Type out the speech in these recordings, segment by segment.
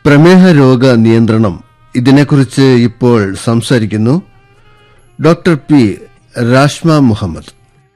പ്രമേഹ രോഗ നിയന്ത്രണം ഇതിനെക്കുറിച്ച് ഇപ്പോൾ സംസാരിക്കുന്നു ഡോക്ടർ പി രാഷ്മ മുഹമ്മദ്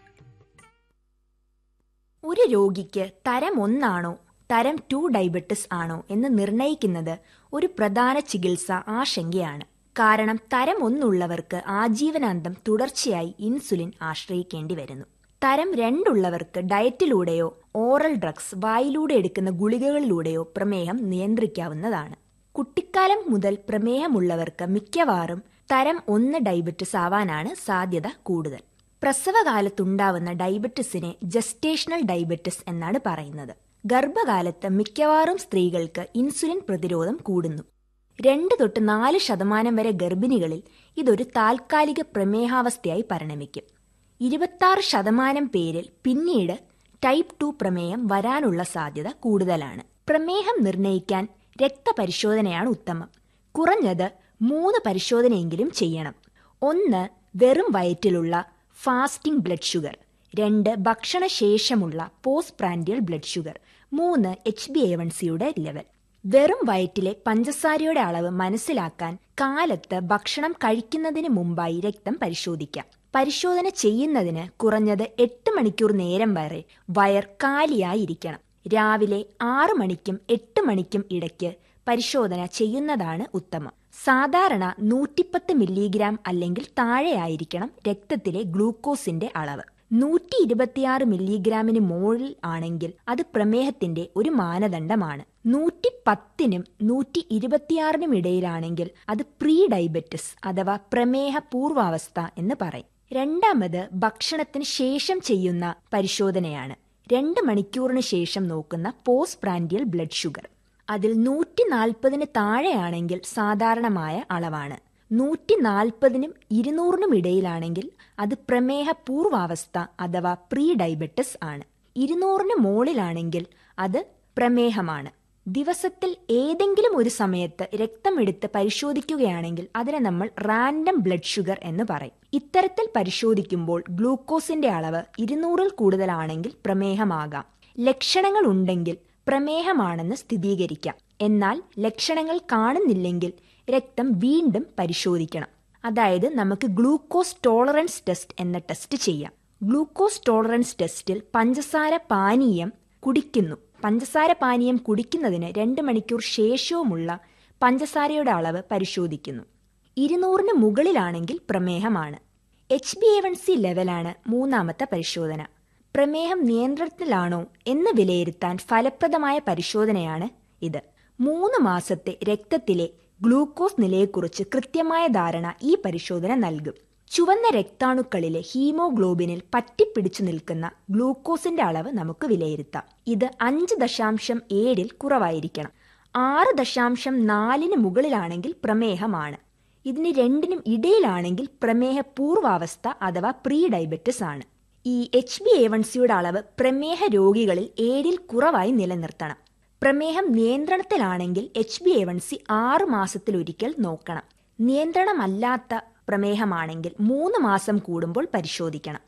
ഒരു രോഗിക്ക് തരം ഒന്നാണോ തരം ടു ഡയബറ്റിസ് ആണോ എന്ന് നിർണയിക്കുന്നത് ഒരു പ്രധാന ചികിത്സ ആശങ്കയാണ് കാരണം തരം ഒന്നുള്ളവർക്ക് ആജീവനാന്തം തുടർച്ചയായി ഇൻസുലിൻ ആശ്രയിക്കേണ്ടി വരുന്നു തരം രണ്ടുള്ളവർക്ക് ഡയറ്റിലൂടെയോ ഓറൽ ഡ്രഗ്സ് വായിലൂടെ എടുക്കുന്ന ഗുളികകളിലൂടെയോ പ്രമേഹം നിയന്ത്രിക്കാവുന്നതാണ് കുട്ടിക്കാലം മുതൽ പ്രമേഹമുള്ളവർക്ക് മിക്കവാറും തരം ഒന്ന് ഡയബറ്റിസ് ആവാനാണ് സാധ്യത കൂടുതൽ പ്രസവകാലത്തുണ്ടാവുന്ന ഡയബറ്റിസിനെ ജസ്റ്റേഷണൽ ഡയബറ്റിസ് എന്നാണ് പറയുന്നത് ഗർഭകാലത്ത് മിക്കവാറും സ്ത്രീകൾക്ക് ഇൻസുലിൻ പ്രതിരോധം കൂടുന്നു രണ്ട് തൊട്ട് നാല് ശതമാനം വരെ ഗർഭിണികളിൽ ഇതൊരു താൽക്കാലിക പ്രമേഹാവസ്ഥയായി പരിണമിക്കും ഇരുപത്താറ് ശതമാനം പേരിൽ പിന്നീട് ടൈപ്പ് ടു പ്രമേയം വരാനുള്ള സാധ്യത കൂടുതലാണ് പ്രമേഹം നിർണ്ണയിക്കാൻ രക്തപരിശോധനയാണ് ഉത്തമം കുറഞ്ഞത് മൂന്ന് പരിശോധനയെങ്കിലും ചെയ്യണം ഒന്ന് വെറും വയറ്റിലുള്ള ഫാസ്റ്റിംഗ് ബ്ലഡ് ഷുഗർ രണ്ട് ഭക്ഷണശേഷമുള്ള പോസ്റ്റ് പ്രാൻഡിയൽ ബ്ലഡ് ഷുഗർ മൂന്ന് എച്ച് ബി എ വൺ സിയുടെ ലെവൽ വെറും വയറ്റിലെ പഞ്ചസാരയുടെ അളവ് മനസ്സിലാക്കാൻ കാലത്ത് ഭക്ഷണം കഴിക്കുന്നതിന് മുമ്പായി രക്തം പരിശോധിക്കാം പരിശോധന ചെയ്യുന്നതിന് കുറഞ്ഞത് എട്ട് മണിക്കൂർ നേരം വരെ വയർ കാലിയായിരിക്കണം രാവിലെ ആറു മണിക്കും എട്ട് മണിക്കും ഇടയ്ക്ക് പരിശോധന ചെയ്യുന്നതാണ് ഉത്തമം സാധാരണ നൂറ്റിപ്പത്ത് മില്ലിഗ്രാം അല്ലെങ്കിൽ താഴെയായിരിക്കണം രക്തത്തിലെ ഗ്ലൂക്കോസിന്റെ അളവ് നൂറ്റി ഇരുപത്തിയാറ് മില്ലിഗ്രാമിന് മുകളിൽ ആണെങ്കിൽ അത് പ്രമേഹത്തിന്റെ ഒരു മാനദണ്ഡമാണ് നൂറ്റി പത്തിനും നൂറ്റി ഇരുപത്തിയാറിനും ഇടയിലാണെങ്കിൽ അത് പ്രീ ഡയബറ്റിസ് അഥവാ പ്രമേഹ പൂർവാവസ്ഥ എന്ന് പറയും രണ്ടാമത് ഭക്ഷണത്തിന് ശേഷം ചെയ്യുന്ന പരിശോധനയാണ് രണ്ട് മണിക്കൂറിന് ശേഷം നോക്കുന്ന പോസ്റ്റ് പ്രാൻഡിയൽ ബ്ലഡ് ഷുഗർ അതിൽ നൂറ്റി നാൽപ്പതിന് താഴെയാണെങ്കിൽ സാധാരണമായ അളവാണ് നൂറ്റി നാൽപ്പതിനും ഇരുന്നൂറിനും ഇടയിലാണെങ്കിൽ അത് പ്രമേഹ പൂർവാവസ്ഥ അഥവാ പ്രീ ഡയബറ്റിസ് ആണ് ഇരുന്നൂറിന് മുകളിലാണെങ്കിൽ അത് പ്രമേഹമാണ് ദിവസത്തിൽ ഏതെങ്കിലും ഒരു സമയത്ത് രക്തമെടുത്ത് പരിശോധിക്കുകയാണെങ്കിൽ അതിനെ നമ്മൾ റാൻഡം ബ്ലഡ് ഷുഗർ എന്ന് പറയും ഇത്തരത്തിൽ പരിശോധിക്കുമ്പോൾ ഗ്ലൂക്കോസിന്റെ അളവ് ഇരുന്നൂറിൽ കൂടുതലാണെങ്കിൽ പ്രമേഹമാകാം ലക്ഷണങ്ങൾ ഉണ്ടെങ്കിൽ പ്രമേഹമാണെന്ന് സ്ഥിരീകരിക്കാം എന്നാൽ ലക്ഷണങ്ങൾ കാണുന്നില്ലെങ്കിൽ രക്തം വീണ്ടും പരിശോധിക്കണം അതായത് നമുക്ക് ഗ്ലൂക്കോസ് ടോളറൻസ് ടെസ്റ്റ് എന്ന ടെസ്റ്റ് ചെയ്യാം ഗ്ലൂക്കോസ് ടോളറൻസ് ടെസ്റ്റിൽ പഞ്ചസാര പാനീയം കുടിക്കുന്നു പഞ്ചസാര പാനീയം കുടിക്കുന്നതിന് രണ്ട് മണിക്കൂർ ശേഷവുമുള്ള പഞ്ചസാരയുടെ അളവ് പരിശോധിക്കുന്നു ഇരുന്നൂറിന് മുകളിലാണെങ്കിൽ പ്രമേഹമാണ് H B A one C ലെവലാണ് മൂന്നാമത്തെ പരിശോധന പ്രമേഹം നിയന്ത്രണത്തിലാണോ എന്ന് വിലയിരുത്താൻ ഫലപ്രദമായ പരിശോധനയാണ് ഇത് മൂന്ന് മാസത്തെ രക്തത്തിലെ ഗ്ലൂക്കോസ് നിലയെക്കുറിച്ച് കൃത്യമായ ധാരണ ഈ പരിശോധന നൽകും ചുവന്ന രക്താണുക്കളിലെ ഹീമോഗ്ലോബിനിൽ പറ്റിപ്പിടിച്ചു നിൽക്കുന്ന ഗ്ലൂക്കോസിന്റെ അളവ് നമുക്ക് വിലയിരുത്താം ഇത് അഞ്ച് ദശാംശം ഏഴിൽ കുറവായിരിക്കണം ആറ് ദശാംശം നാലിന് മുകളിലാണെങ്കിൽ പ്രമേഹമാണ് ഇതിന് രണ്ടിനും ഇടയിലാണെങ്കിൽ പ്രമേഹ പൂർവാവസ്ഥ അഥവാ പ്രീ ഡയബറ്റിസ് ആണ് ഈ എച്ച് ബി എ വൺ സിയുടെ അളവ് പ്രമേഹ രോഗികളിൽ ഏഴിൽ കുറവായി നിലനിർത്തണം പ്രമേഹം നിയന്ത്രണത്തിലാണെങ്കിൽ H B A one C ആറ് മാസത്തിലൊരിക്കൽ നോക്കണം നിയന്ത്രണമല്ലാത്ത പ്രമേഹമാണെങ്കിൽ മൂന്ന് മാസം കൂടുമ്പോൾ പരിശോധിക്കണം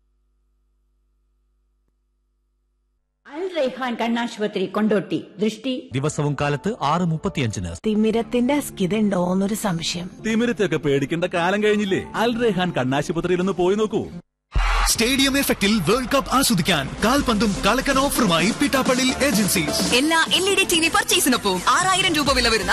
അൽ റൈഹാൻ കണ്ണാശുപത്രി കൊണ്ടോട്ടി ദൃഷ്ടി ദിവസവും കാലത്ത് ആറ് മുപ്പത്തിയഞ്ചിന് തിമിരത്തിന്റെ അസ്കിതയുണ്ടോന്നൊരു സംശയം തിമിരത്തെയൊക്കെ പേടിക്കേണ്ട കാലം കഴിഞ്ഞില്ലേ അൽ റെഹാൻ കണ്ണാശുപത്രിയിൽ ഒന്ന് പോയി നോക്കൂ സ്റ്റേഡിയം എഫക്റ്റിൽ വേൾഡ് കപ്പ് ആസ്വദിക്കാൻ കാൽപന്തും കളക്കൻ ഓഫറുമായി പിട്ടാപ്പള്ളി ഏജൻസീസ് എല്ലാ L E D T V പർച്ചേസിനൊപ്പം ആറായിരം രൂപ വില വരുന്ന